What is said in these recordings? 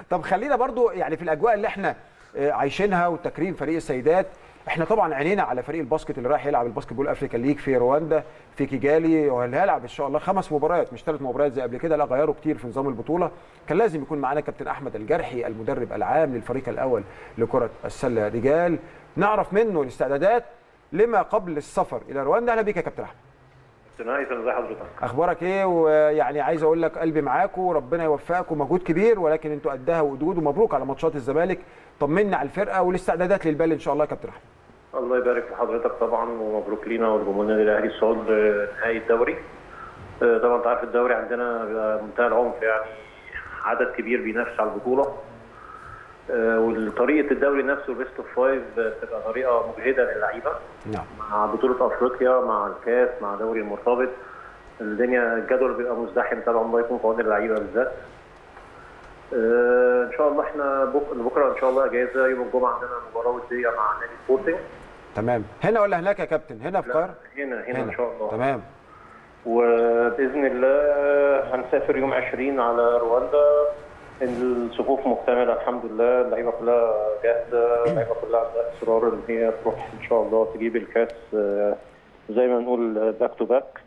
طب خلينا برضو يعني في الاجواء اللي احنا آه، عايشينها وتكريم فريق السيدات احنا طبعا عينينا على فريق الباسكت اللي رايح يلعب الباسكت بول افريكان ليج في رواندا في كيجالي واللي هيلعب ان شاء الله خمس مباريات مش ثلاث مباريات زي قبل كده لا غيروا كتير في نظام البطوله كان لازم يكون معانا كابتن احمد الجرحي المدرب العام للفريق الاول لكره السله رجال نعرف منه الاستعدادات لما قبل السفر الى رواندا اهلا بيك يا كابتن احمد كابتن هيثم ازي حضرتك؟ اخبارك ايه ويعني عايز اقول لك قلبي معاكم وربنا يوفقكم مجهود كبير ولكن انتوا قدها وقدود ومبروك على ماتشات الزمالك طمنا على الفرقه والاستعدادات للبال ان شاء الله يا كابتن احمد الله يبارك في حضرتك طبعا ومبروك لينا ولجمهور النادي الاهلي الصعود لنهائي الدوري. آه، طبعا انت عارف الدوري عندنا بيبقى منتهى العنف يعني عدد كبير بينافس على البطوله. آه، وطريقه الدوري نفسه البيست اوف فايف بتبقى طريقه مجهده للعيبه نعم مع بطوله افريقيا مع الكاس مع دوري المرتبط الدنيا الجدول بيبقى مزدحم طبعا الله يكون في عون اللعيبه بالذات. آه، ان شاء الله احنا بك- بكره ان شاء الله اجازه يوم الجمعه عندنا مباراه وديه مع نادي سبورتنج تمام هنا ولا هناك يا كابتن هنا في لا، القاهره هنا هنا ان شاء الله تمام وباذن الله هنسافر يوم 20 على رواندا الصفوف مكتمله الحمد لله اللعيبه كلها جاهزه اللعيبه كلها عندها اصرار ان هي تروح ان شاء الله تجيب الكاس آه، زي ما نقول باك تو باك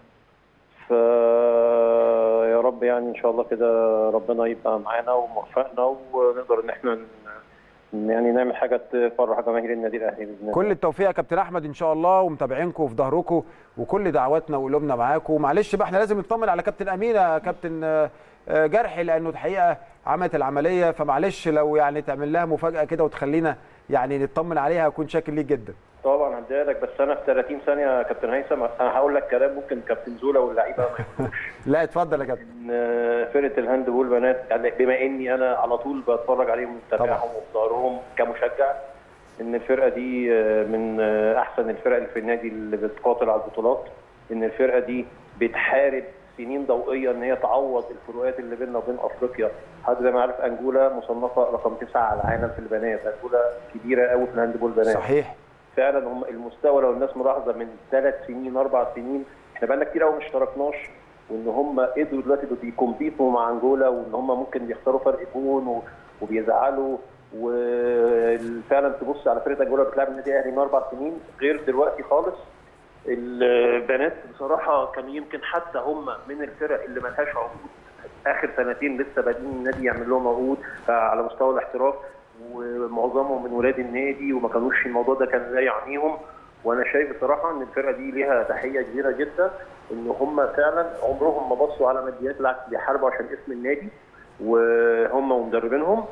فيا رب يعني ان شاء الله كده ربنا يبقى معانا وموفقنا ونقدر ان احنا ن- يعني نعمل حاجه تفرح جماهير النادي الاهلي باذن الله كل التوفيق يا كابتن احمد ان شاء الله ومتابعينكم في ظهركم وكل دعواتنا وقلوبنا معاكم معلش بقى احنا لازم نطمن على كابتن امينه يا كابتن آه، آه، جرحي لانه الحقيقه عملت العمليه فمعلش لو يعني تعمل لها مفاجاه كده وتخلينا يعني نطمن عليها اكون شاكر ليك جدا طبعا هديها لك بس انا في 30 ثانيه يا كابتن هيثم انا هقول لك كلام ممكن كابتن زولا واللعيبه ما يقولوش لا اتفضل يا كابتن ان فرقه الهاند بول بنات يعني بما اني انا على طول بتفرج عليهم ومتابعهم وفي ظهرهم كمشجع ان الفرقه دي من احسن الفرق اللي في النادي اللي بتقاتل على البطولات ان الفرقه دي بتحارب سنين ضوئيه ان هي تعوض الفروقات اللي بيننا وبين افريقيا حد زي ما عارف انجولا مصنفه رقم تسعه على العالم في البنات انجولا كبيره قوي في الهاند بول بنات صحيح فعلا هم المستوى لو الناس ملاحظه من ثلاث سنين اربع سنين احنا بقالنا كتير قوي ما اشتركناش وان هم قدروا دلوقتي بيكمبيتوا مع انجولا وان هم ممكن يخسروا فرق جون و- وبيزعلوا وفعلا تبص على فرقه انجولا بتلعب النادي الاهلي من اربع سنين غير دلوقتي خالص البنات بصراحه كانوا يمكن حتى هم من الفرق اللي ما لهاش عقود اخر سنتين لسه بادئين النادي يعمل لهم عقود على مستوى الاحتراف ومعظمهم من ولاد النادي وما كانوش الموضوع ده كان لا يعنيهم وانا شايف بصراحه ان الفرقه دي ليها تحيه كبيره جدا ان هم فعلا عمرهم ما بصوا على ماديات بالعكس بيحاربوا عشان اسم النادي وهم ومدربينهم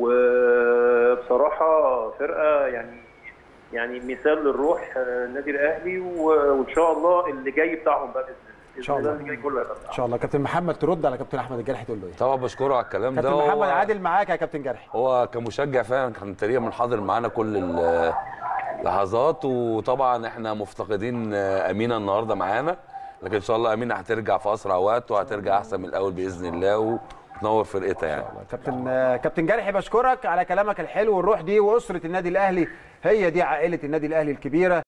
وبصراحه فرقه يعني يعني مثال للروح آه، النادي الاهلي و- وان شاء الله اللي جاي بتاعهم بقى باذن الله إن شاء الله. اللي جاي كله هيبقى ان بتاعهم. شاء الله كابتن محمد ترد على كابتن احمد الجرحي تقول له ايه طبعا بشكره على الكلام ده كابتن هو- محمد عادل معاك يا كابتن جرحي هو كمشجع فعلا كان تقريبا حاضر معانا كل اللحظات وطبعا احنا مفتقدين امينه النهارده معانا لكن ان شاء الله امينه هترجع في اسرع وقت وهترجع احسن من الاول باذن الله وتنور فرقتها يعني كابتن كابتن جرحي بشكرك على كلامك الحلو والروح دي واسره النادي الاهلي هي دي عائله النادي الاهلي الكبيره